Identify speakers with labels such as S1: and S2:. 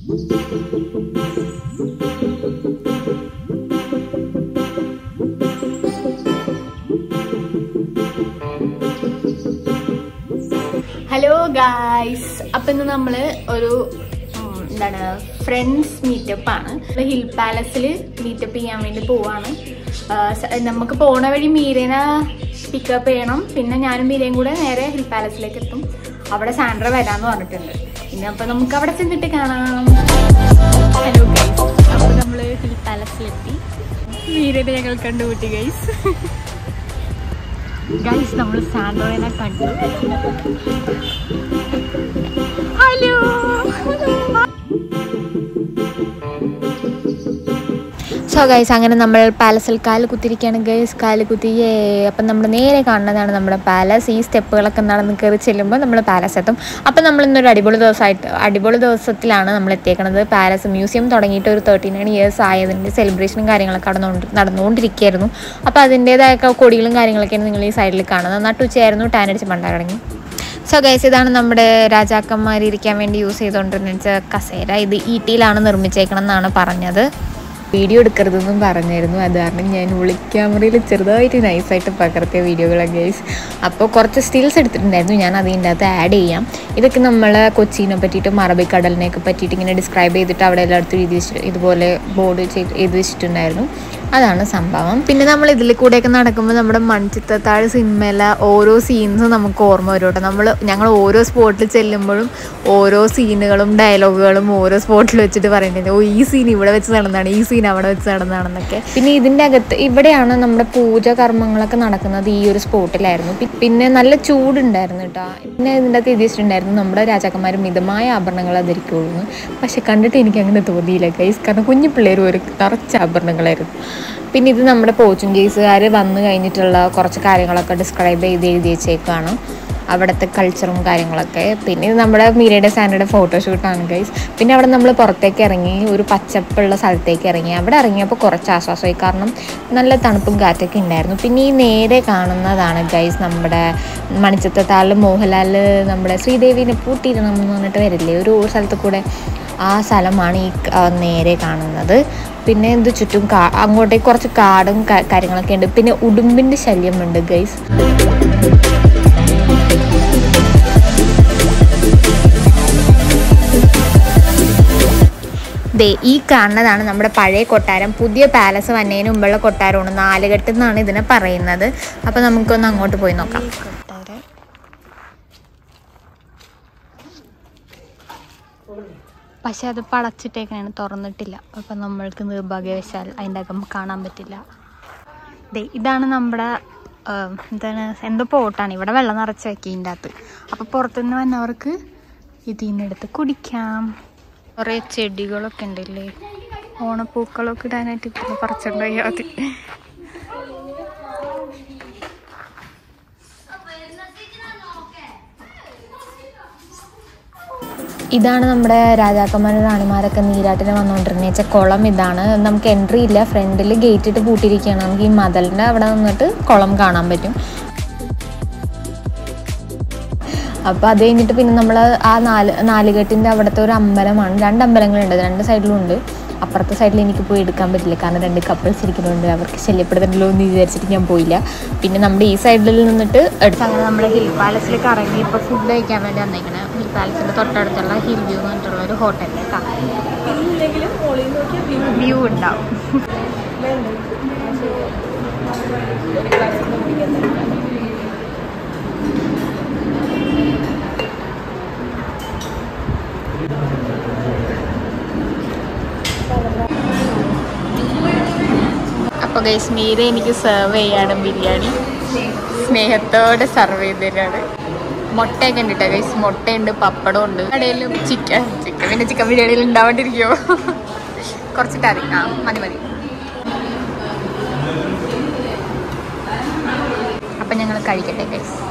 S1: hello guys അപ്പൊ ഇന്ന് നമ്മള് ഒരു ഉം, എന്താണ് ഫ്രണ്ട്സ് മീറ്റപ്പ് ആണ് ഹിൽ പാലസിൽ മീറ്റപ്പ് ചെയ്യാൻ വേണ്ടി പോവാണ് ആ, സ- നമുക്ക് പോണ വഴി മീരനെ പിക്കപ്പ് ചെയ്യണം പിന്നെ ഞാനും മീരയും കൂടെ നേരെ ഹിൽ പാലസിലേക്ക് എത്തും അവിടെ സാൻഡ്ര വരാന്ന് പറഞ്ഞിട്ടുണ്ട് ഇനി അപ്പൊ നമുക്ക് അവിടെ ചെന്നിട്ട് കാണാം ഹലോ ഗൈസ് അപ്പൊ നമ്മള് ഹിൽ പാലസിലെത്തി മീരനെ ഞങ്ങൾ കണ്ടുകൂട്ടി ഗൈസ് ഗൈസ് നമ്മൾ സാൻഡ്രോനെ കണ്ടു ഹലോ സോ ഗൈസ് അങ്ങനെ നമ്മൾ പാലസിൽ കാല് കുത്തിരിക്കുകയാണ് ഗൈസ് കാല് കുത്തി അപ്പം നമ്മൾ നേരെ കാണുന്നതാണ് നമ്മുടെ പാലസ് ഈ സ്റ്റെപ്പുകളൊക്കെ നടന്ന് കയറി ചെല്ലുമ്പോൾ നമ്മൾ പാലസ് എത്തും അപ്പം നമ്മൾ ഇന്നൊരു അടിപൊളി ദിവസമായിട്ട് അടിപൊളി ദിവസത്തിലാണ് നമ്മൾ എത്തിയേക്കുന്നത് പാലസ് മ്യൂസിയം തുടങ്ങിയിട്ട് ഒരു തേർട്ടി നയൻ ഇയേഴ്സ് ആയതിൻ്റെ സെലിബ്രേഷനും കാര്യങ്ങളൊക്കെ നടന്നുകൊണ്ട് നടന്നുകൊണ്ടിരിക്കുകയായിരുന്നു അപ്പോൾ അതിൻ്റേതായ കൊടികളും കാര്യങ്ങളൊക്കെയാണ് നിങ്ങൾ ഈ സൈഡിൽ കാണുന്നത് നട്ടുച്ചയായിരുന്നു ടാനടിച്ച് പണ്ടാറടങ്ങി സോ ഗൈസ് ഇതാണ് നമ്മുടെ രാജാക്കന്മാർ ഇരിക്കാൻ വേണ്ടി യൂസ് ചെയ്തുകൊണ്ടിരുന്ന കസേര ഇത് ഈട്ടിയിലാണ് നിർമ്മിച്ചേക്കണം എന്നാണ് പറഞ്ഞത് വീഡിയോ എടുക്കരുതെന്നും പറഞ്ഞായിരുന്നു അത് കാരണം ഞാൻ ഒളി ക്യാമറയിൽ ചെറുതായിട്ട് നൈസായിട്ട് പകർത്തിയ വീഡിയോകളൊക്കെ ഗൈസ് അപ്പോൾ കുറച്ച് സ്റ്റിൽസ് എടുത്തിട്ടുണ്ടായിരുന്നു ഞാൻ അതിൻ്റെ അകത്ത് ആഡ് ചെയ്യാം ഇതൊക്കെ നമ്മൾ കൊച്ചിനെ പറ്റിയിട്ടും അറബിക്കടലിനെയൊക്കെ പറ്റിയിട്ട് ഇങ്ങനെ ഡിസ്ക്രൈബ് ചെയ്തിട്ട് അവിടെ എല്ലായിടത്തും എഴുതി വെച്ചിട്ട് ഇതുപോലെ ബോർഡ് ചെയ്ത് എഴുതി വെച്ചിട്ടുണ്ടായിരുന്നു അതാണ് സംഭവം പിന്നെ നമ്മൾ ഇതിൽ കൂടെയൊക്കെ നടക്കുമ്പോൾ നമ്മുടെ മൺചിത്രത്താഴ് സിനിമയിലെ ഓരോ സീൻസും നമുക്ക് ഓർമ്മ വരും കേട്ടോ നമ്മൾ ഞങ്ങൾ ഓരോ സ്പോട്ടിൽ ചെല്ലുമ്പോഴും ഓരോ സീനുകളും ഡയലോഗുകളും ഓരോ സ്പോട്ടിൽ വെച്ചിട്ട് പറയുന്നത് ഓ ഈ സീൻ ഇവിടെ വെച്ച് നടന്നതാണ് ഈ സീൻ അവിടെ വെച്ച് നടന്നതാണെന്നൊക്കെ പിന്നെ ഇതിൻ്റെ അകത്ത് ഇവിടെയാണ് നമ്മുടെ പൂജ കർമ്മങ്ങളൊക്കെ നടക്കുന്നത് ഈ ഒരു സ്പോട്ടിലായിരുന്നു പി- പിന്നെ നല്ല ചൂടുണ്ടായിരുന്നു കേട്ടോ പിന്നെ ഇതിൻ്റെ അകത്ത് എഴുതിയിട്ടുണ്ടായിരുന്നു നമ്മുടെ രാജാക്കന്മാർ മിതമായ ആഭരണങ്ങൾ ധരിക്കുള്ളൂ പക്ഷെ കണ്ടിട്ട് എനിക്ക് അങ്ങനെ തോന്നിയില്ല ഗൈസ് കാരണം കുഞ്ഞു പിള്ളേർ ഒരു നിറച്ച ആഭരണങ്ങളായിരുന്നു പിന്നെ ഇത് നമ്മുടെ പോർച്ചുഗീസുകാർ വന്നു കഴിഞ്ഞിട്ടുള്ള കുറച്ച് കാര്യങ്ങളൊക്കെ ഡിസ്ക്രൈബ് ചെയ്ത് എഴുതി വെച്ചേക്കാണ് അവിടുത്തെ കൾച്ചറും കാര്യങ്ങളൊക്കെ പിന്നെ ഇത് നമ്മുടെ മീരയുടെ സാൻഡയുടെ ഫോട്ടോഷൂട്ടാണ് ഗൈസ് പിന്നെ അവിടെ നമ്മൾ പുറത്തേക്ക് ഇറങ്ങി ഒരു പച്ചപ്പുള്ള സ്ഥലത്തേക്ക് ഇറങ്ങി അവിടെ ഇറങ്ങിയപ്പോൾ കുറച്ച് ആശ്വാസമായി കാരണം നല്ല തണുപ്പും കാറ്റൊക്കെ ഉണ്ടായിരുന്നു പിന്നെ ഈ നേരെ കാണുന്നതാണ് ഗൈസ് നമ്മുടെ മണിച്ചിത്രത്താളിൽ മോഹൻലാൽ നമ്മുടെ ശ്രീദേവിനെ പൂട്ടിയിടണം എന്ന് പറഞ്ഞിട്ട് വരില്ലേ ഒരു സ്ഥലത്ത് കൂടെ ആ സ്ഥലമാണ് ഈ ആ, നേരെ കാണുന്നത് പിന്നെ ഇത് ചുറ്റും കാ അങ്ങോട്ടേക്ക് കുറച്ച് കാടും ക- കാര്യങ്ങളൊക്കെ ഉണ്ട് പിന്നെ ഉടുമ്പിൻ്റെ ശല്യമുണ്ട് ഗൈസ് ദേ ഈ കാണുന്നതാണ് നമ്മുടെ പഴയ കൊട്ടാരം പുതിയ പാലസ് വന്നതിന് മുമ്പുള്ള കൊട്ടാരമാണ് നാലുകെട്ട് എന്നാണ് ഇതിനെ പറയുന്നത് അപ്പോൾ നമുക്കൊന്ന് അങ്ങോട്ട് പോയി നോക്കാം പക്ഷെ അത് പടച്ചിട്ടേക്കാണ് തുറന്നിട്ടില്ല അപ്പം നമ്മൾക്ക് നിർഭാഗ്യവശാൽ അതിൻ്റെ അകം കാണാൻ പറ്റില്ല ദേ ഇതാണ് നമ്മുടെ ആ, എന്താണ് എന്തോ പോട്ടാണ് ഇവിടെ വെള്ളം നിറച്ച് വെക്കി ഇതിൻ്റെ അകത്ത് അപ്പോൾ പുറത്തുനിന്ന് വന്നവർക്ക് ഇതിനെടുത്ത് കുടിക്കാം കുറേ ചെടികളൊക്കെ ഉണ്ടല്ലേ ഓണപ്പൂക്കളൊക്കെ ഇടാനായിട്ട് ഇപ്പം പറിച്ചിട്ടുണ്ടായാൽ മതി ഇതാണ് നമ്മുടെ രാജാക്കന്മാരും റാണിമാരൊക്കെ നീരാട്ടിന് വന്നുകൊണ്ടിരുന്ന വെച്ചാൽ കുളം ഇതാണ് നമുക്ക് എൻട്രി ഇല്ല ഫ്രണ്ടിൽ ഗേറ്റ് ഇട്ട് പൂട്ടിയിരിക്കുകയാണ് നമുക്ക് ഈ മതലിൻ്റെ അവിടെ നിന്നിട്ട് കുളം കാണാൻ പറ്റും അപ്പോൾ അത് കഴിഞ്ഞിട്ട് പിന്നെ നമ്മൾ ആ നാല് നാലുകെട്ടിൻ്റെ അവിടുത്തെ ഒരു അമ്പലമാണ് രണ്ട് അമ്പലങ്ങളുണ്ട് രണ്ട് സൈഡിലും ഉണ്ട് അപ്പുറത്തെ സൈഡിൽ എനിക്ക് പോയി എടുക്കാൻ പറ്റില്ല കാരണം രണ്ട് കപ്പിൾസ് ഇരിക്കുന്നുണ്ട് അവർക്ക് ശല്യപ്പെടുത്തണ്ടല്ലോ എന്ന് വിചാരിച്ചിട്ട് ഞാൻ പോയില്ല പിന്നെ നമ്മുടെ ഈ സൈഡിൽ നിന്നിട്ട് എടുത്ത് അങ്ങനെ നമ്മുടെ ഹിൽ പാലസിലേക്ക് ഇറങ്ങി ഇപ്പോൾ ഫുഡ് കഴിക്കാൻ വേണ്ടി വന്നേക്കണേ ഹിൽ പാലസിൻ്റെ തൊട്ടടുത്തുള്ള ഹിൽ വ്യൂ എന്ന് പറഞ്ഞിട്ടുള്ള ഒരു ഹോട്ടലിലേക്കാണ് വ്യൂ ഉണ്ടാവും അപ്പോൾ ഗൈസ് മീര എനിക്ക് സെർവ് ചെയ്യാണ് ബിരിയാണി സ്നേഹത്തോടെ സെർവ് ചെയ്ത് തരാണ് മുട്ടയൊക്കെ ഉണ്ട് കേട്ടോ ഗൈസ് മുട്ടയുണ്ട് പപ്പടം ഉണ്ട് കടയിലും ചിക്കൻ ചിക്കൻ പിന്നെ ചിക്കൻ ബിരിയാണിയിൽ ഉണ്ടാവാണ്ടിരിക്കുമോ കുറച്ചിട്ട് മതി ആ മതി മതി അപ്പം ഞങ്ങൾ കഴിക്കട്ടെ ഗൈസ്